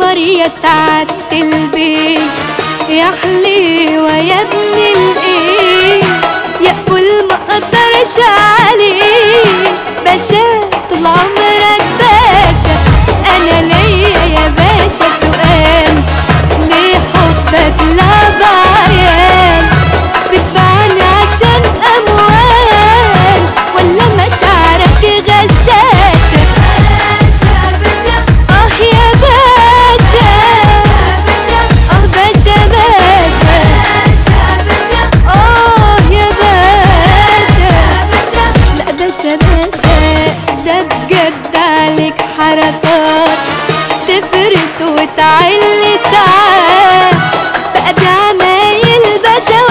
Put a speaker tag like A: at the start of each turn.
A: قمر يا سعادة البيت يا حليوة يا ابن الايه يا قول ما اقدرش عليه باشا طول عمرك باشا انا ليا يا باشا سؤال ليه حبك لعب عيال بتبعني عشان اموال ولا مشاعرك غشاشة اه يا باشا اه باشا باشا اه يا باشا لا باشا باشا ده بجد عليك حركات تفرس وتعلي ساعات بقى دي عمايل باشا